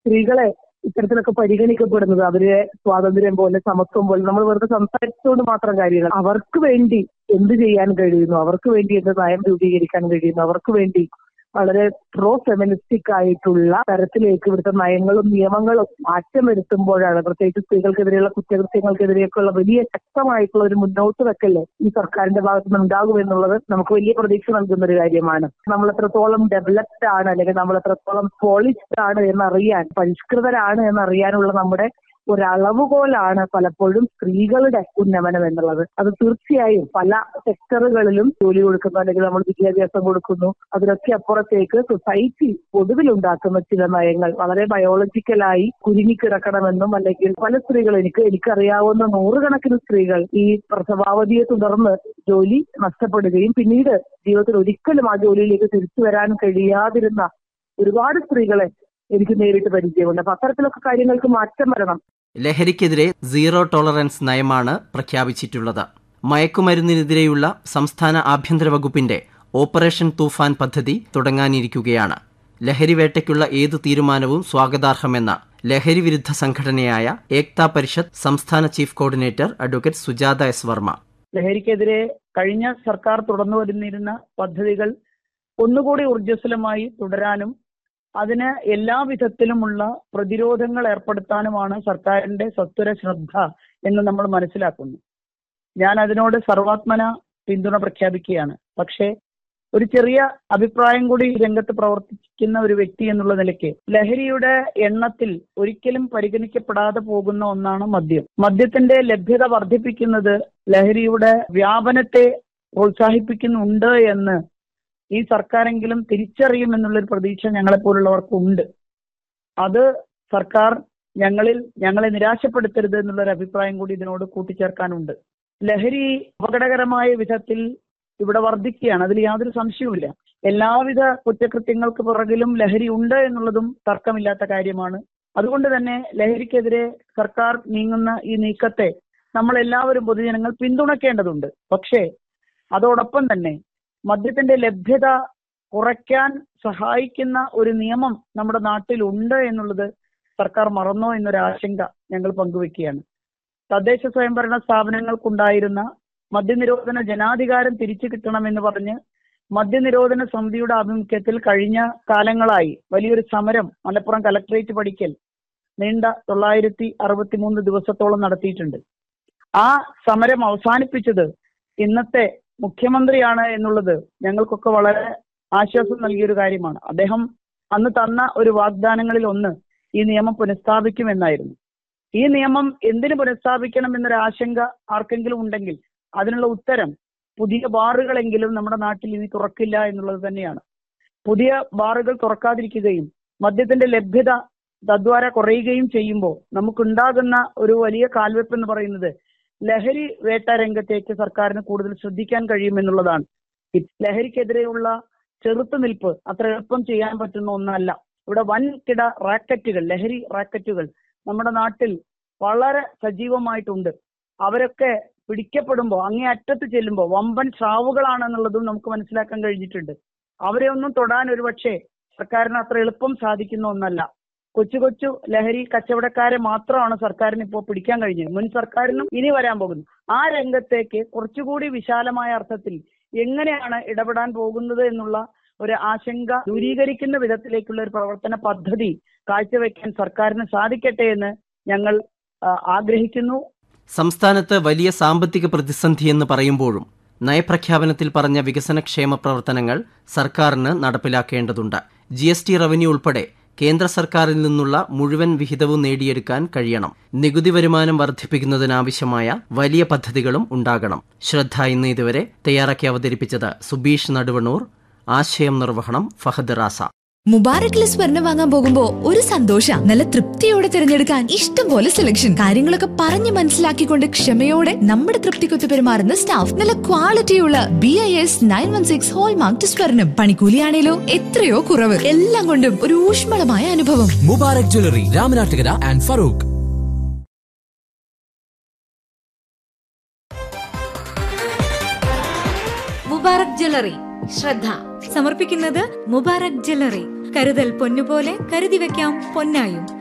സ്ത്രീകളെ ഇത്തരത്തിലൊക്കെ പരിഗണിക്കപ്പെടുന്നത് അവരെ സ്വാതന്ത്ര്യം പോലെ സമത്വം പോലെ നമ്മൾ വെറുതെ സംസാരിച്ചുകൊണ്ട് മാത്രം കാര്യങ്ങൾ അവർക്ക് വേണ്ടി എന്ത് ചെയ്യാൻ കഴിയുന്നു അവർക്ക് വേണ്ടി എന്ത് നയം രൂപീകരിക്കാൻ കഴിയുന്നു അവർക്ക് വേണ്ടി വളരെ പ്രോ ഫെമിനിസ്റ്റിക് ആയിട്ടുള്ള തരത്തിലേക്ക് ഇവിടുത്തെ നയങ്ങളും നിയമങ്ങളും മാറ്റം വരുത്തുമ്പോഴാണ് പ്രത്യേകിച്ച് സ്ത്രീകൾക്കെതിരെയുള്ള കുറ്റകൃത്യങ്ങൾക്കെതിരെയൊക്കെയുള്ള വലിയ ശക്തമായിട്ടുള്ള ഒരു മുന്നോട്ട് വെക്കല്ലേ ഈ സർക്കാരിന്റെ ഭാഗത്ത് നിന്ന് ഉണ്ടാകും എന്നുള്ളത് നമുക്ക് വലിയ പ്രതീക്ഷ നൽകുന്ന ഒരു കാര്യമാണ് നമ്മൾ എത്രത്തോളം ഡെവലപ്ഡ് ആണ് അല്ലെങ്കിൽ നമ്മൾ എത്രത്തോളം പോളിഷ്ഡ് ആണ് എന്നറിയാൻ പരിഷ്കൃതരാണ് എന്നറിയാനുള്ള നമ്മുടെ ഒരളവുകോലാണ് പലപ്പോഴും സ്ത്രീകളുടെ ഉന്നമനം എന്നുള്ളത് അത് തീർച്ചയായും പല സെക്ടറുകളിലും ജോലി കൊടുക്കുന്നു അല്ലെങ്കിൽ നമ്മൾ വിദ്യാഭ്യാസം കൊടുക്കുന്നു അതിനൊക്കെ അപ്പുറത്തേക്ക് സൊസൈറ്റി പൊതുവിലുണ്ടാക്കുന്ന ചില നയങ്ങൾ വളരെ ബയോളജിക്കലായി കുരുങ്ങിക്കിടക്കണമെന്നും അല്ലെങ്കിൽ പല സ്ത്രീകൾ എനിക്ക് എനിക്കറിയാവുന്ന നൂറുകണക്കിന് സ്ത്രീകൾ ഈ പ്രസവാവധിയെ തുടർന്ന് ജോലി നഷ്ടപ്പെടുകയും പിന്നീട് ജീവിതത്തിൽ ഒരിക്കലും ആ ജോലിയിലേക്ക് തിരിച്ചു വരാൻ കഴിയാതിരുന്ന ഒരുപാട് സ്ത്രീകളെ എനിക്ക് നേരിട്ട് പരിചയമുണ്ട് അപ്പൊ അത്തരത്തിലൊക്കെ കാര്യങ്ങൾക്ക് മാറ്റം വരണം ലഹരിക്കെതിരെ സീറോ ടോളറൻസ് നയമാണ് പ്രഖ്യാപിച്ചിട്ടുള്ളത് മയക്കുമരുന്നിനെതിരെയുള്ള സംസ്ഥാന ആഭ്യന്തര വകുപ്പിന്റെ ഓപ്പറേഷൻ തൂഫാൻ പദ്ധതി തുടങ്ങാനിരിക്കുകയാണ് ലഹരി വേട്ടയ്ക്കുള്ള ഏതു തീരുമാനവും സ്വാഗതാർഹമെന്ന ലഹരി വിരുദ്ധ സംഘടനയായ ഏക്താ പരിഷത്ത് സംസ്ഥാന chief coordinator advocate Sujatha S Varma ലഹരിക്കെതിരെ കഴിഞ്ഞ സർക്കാർ തുടർന്നു വരുന്നിരുന്ന പദ്ധതികൾ ഒന്നുകൂടി ഊർജ്ജസ്വലമായി തുടരാനും അതിന് എല്ലാ വിധത്തിലുമുള്ള പ്രതിരോധങ്ങൾ ഏർപ്പെടുത്താനുമാണ് സർക്കാരിന്റെ സത്വര ശ്രദ്ധ എന്ന് നമ്മൾ മനസ്സിലാക്കുന്നു ഞാൻ അതിനോട് സർവാത്മന പിന്തുണ പ്രഖ്യാപിക്കുകയാണ് പക്ഷേ ഒരു ചെറിയ അഭിപ്രായം കൂടി രംഗത്ത് പ്രവർത്തിക്കുന്ന ഒരു വ്യക്തി എന്നുള്ള നിലയ്ക്ക് ലഹരിയുടെ എണ്ണത്തിൽ ഒരിക്കലും പരിഗണിക്കപ്പെടാതെ പോകുന്ന ഒന്നാണ് മദ്യം മദ്യത്തിന്റെ ലഭ്യത വർദ്ധിപ്പിക്കുന്നത് ലഹരിയുടെ വ്യാപനത്തെ പ്രോത്സാഹിപ്പിക്കുന്നുണ്ട് എന്ന് ഈ സർക്കാരെങ്കിലും തിരിച്ചറിയുമെന്നുള്ളൊരു പ്രതീക്ഷ ഞങ്ങളെപ്പോലുള്ളവർക്ക് ഉണ്ട് അത് സർക്കാർ ഞങ്ങളിൽ ഞങ്ങളെ നിരാശപ്പെടുത്തരുത് എന്നുള്ളൊരു അഭിപ്രായം കൂടി ഇതിനോട് കൂട്ടിച്ചേർക്കാനുണ്ട് ലഹരി അപകടകരമായ വിധത്തിൽ ഇവിടെ വർദ്ധിക്കുകയാണ് അതിൽ യാതൊരു സംശയവുമില്ല എല്ലാവിധ കുറ്റകൃത്യങ്ങൾക്ക് പുറകിലും ലഹരി ഉണ്ട് എന്നുള്ളതും തർക്കമില്ലാത്ത കാര്യമാണ് അതുകൊണ്ട് തന്നെ ലഹരിക്കെതിരെ സർക്കാർ നീങ്ങുന്ന ഈ നീക്കത്തെ നമ്മൾ എല്ലാവരും പൊതുജനങ്ങൾ പിന്തുണയ്ക്കേണ്ടതുണ്ട് പക്ഷേ അതോടൊപ്പം തന്നെ മദ്യത്തിന്റെ ലഭ്യത കുറയ്ക്കാൻ സഹായിക്കുന്ന ഒരു നിയമം നമ്മുടെ നാട്ടിൽ ഉണ്ട് എന്നുള്ളത് സർക്കാർ മറന്നോ എന്നൊരു ആശങ്ക ഞങ്ങൾ പങ്കുവെക്കുകയാണ് തദ്ദേശ സ്വയംഭരണ സ്ഥാപനങ്ങൾക്കുണ്ടായിരുന്ന മദ്യനിരോധന ജനാധികാരം തിരിച്ചു കിട്ടണമെന്ന് പറഞ്ഞ് മദ്യനിരോധന സമിതിയുടെ ആഭിമുഖ്യത്തിൽ കഴിഞ്ഞ കാലങ്ങളായി വലിയൊരു സമരം മലപ്പുറം കലക്ടറേറ്റ് പഠിക്കൽ നീണ്ട തൊള്ളായിരത്തി അറുപത്തി മൂന്ന് ദിവസത്തോളം നടത്തിയിട്ടുണ്ട് ആ സമരം അവസാനിപ്പിച്ചത് ഇന്നത്തെ മുഖ്യമന്ത്രിയാണ് എന്നുള്ളത് ഞങ്ങൾക്കൊക്കെ വളരെ ആശ്വാസം നൽകിയൊരു കാര്യമാണ് അദ്ദേഹം അന്ന് തന്ന ഒരു വാഗ്ദാനങ്ങളിൽ ഒന്ന് ഈ നിയമം പുനഃസ്ഥാപിക്കുമെന്നായിരുന്നു ഈ നിയമം എന്തിനു പുനഃസ്ഥാപിക്കണം എന്നൊരു ആശങ്ക ആർക്കെങ്കിലും ഉണ്ടെങ്കിൽ അതിനുള്ള ഉത്തരം പുതിയ ബാറുകളെങ്കിലും നമ്മുടെ നാട്ടിൽ ഇനി തുറക്കില്ല എന്നുള്ളത് തന്നെയാണ് പുതിയ ബാറുകൾ തുറക്കാതിരിക്കുകയും മദ്യത്തിന്റെ ലഭ്യത തദ്വാര കുറയുകയും ചെയ്യുമ്പോൾ നമുക്കുണ്ടാകുന്ന ഒരു വലിയ കാൽവെപ്പ് എന്ന് പറയുന്നത് ലഹരി വേട്ട രംഗത്തേക്ക് സർക്കാരിന് കൂടുതൽ ശ്രദ്ധിക്കാൻ കഴിയുമെന്നുള്ളതാണ് ഈ ലഹരിക്കെതിരെയുള്ള ചെറുത്തുനിൽപ്പ് അത്ര എളുപ്പം ചെയ്യാൻ പറ്റുന്ന ഒന്നല്ല ഇവിടെ വൻകിട റാക്കറ്റുകൾ ലഹരി റാക്കറ്റുകൾ നമ്മുടെ നാട്ടിൽ വളരെ സജീവമായിട്ടുണ്ട് അവരൊക്കെ പിടിക്കപ്പെടുമ്പോൾ അങ്ങേ അറ്റത്ത് ചെല്ലുമ്പോൾ വമ്പൻ സ്രാവുകളാണെന്നുള്ളതും നമുക്ക് മനസ്സിലാക്കാൻ കഴിഞ്ഞിട്ടുണ്ട് അവരെ ഒന്നും തൊടാൻ ഒരുപക്ഷെ സർക്കാരിന് അത്ര എളുപ്പം സാധിക്കുന്ന ഒന്നല്ല കൊച്ചു കൊച്ചു ലഹരി കച്ചവടക്കാരെ മാത്രമാണ് സർക്കാരിന് ഇപ്പോൾ പിടിക്കാൻ കഴിഞ്ഞത് മുൻ സർക്കാരിനും ഇനി വരാൻ പോകുന്നു ആ രംഗത്തേക്ക് കുറച്ചുകൂടി വിശാലമായ അർത്ഥത്തിൽ എങ്ങനെയാണ് ഇടപെടാൻ പോകുന്നത് എന്നുള്ള ഒരു ആശങ്ക ദൂരീകരിക്കുന്ന വിധത്തിലേക്കുള്ള ഒരു പ്രവർത്തന പദ്ധതി കാഴ്ചവെക്കാൻ സർക്കാരിന് സാധിക്കട്ടെ എന്ന് ഞങ്ങൾ ആ, ആഗ്രഹിക്കുന്നു സംസ്ഥാനത്ത് വലിയ സാമ്പത്തിക പ്രതിസന്ധിയെന്ന് പറയുമ്പോഴും നയപ്രഖ്യാപനത്തിൽ പറഞ്ഞ വികസനക്ഷേമ പ്രവർത്തനങ്ങൾ സർക്കാരിന് നടപ്പിലാക്കേണ്ടതുണ്ട് ജി എസ് ടി റവന്യൂ ഉൾപ്പെടെ കേന്ദ്ര സർക്കാരിൽ നിന്നുള്ള മുഴുവൻ വിഹിതവും നേടിയെടുക്കാൻ കഴിയണം നികുതി വരുമാനം വർദ്ധിപ്പിക്കുന്നതിനാവശ്യമായ വലിയ പദ്ധതികളും ഉണ്ടാകണം ശ്രദ്ധ ഇന്ന് ഇതുവരെ തയ്യാറാക്കി അവതരിപ്പിച്ചത് സുബീഷ് നടുവണ്ണൂർ ആശയം നിർവഹണം ഫഹദ് റാസ മുബാറക്കിലെ സ്വർണം വാങ്ങാൻ പോകുമ്പോ ഒരു സന്തോഷ നല്ല തൃപ്തിയോടെ തിരഞ്ഞെടുക്കാൻ ഇഷ്ടം പോലെ സെലക്ഷൻ കാര്യങ്ങളൊക്കെ പറഞ്ഞു മനസ്സിലാക്കിക്കൊണ്ട് ക്ഷമയോടെ നമ്മുടെ തൃപ്തിക്കൊത്ത് പെരുമാറുന്ന സ്റ്റാഫ് നല്ല ക്വാളിറ്റിയുള്ള B I S nine one six hallmark സ്വർണം പണിക്കൂലിയാണേലോ എത്രയോ കുറവ് എല്ലാം കൊണ്ടും ഒരു ഊഷ്മളമായ അനുഭവം Mubarak jewellery Ramanattukara and Farook Mubarak jewellery ശ്രദ്ധ സമർപ്പിക്കുന്നത് മുബാറക് ജ്വല്ലറി കരുതൽ പൊന്നുപോലെ കരുതി വെക്കാം പൊന്നായും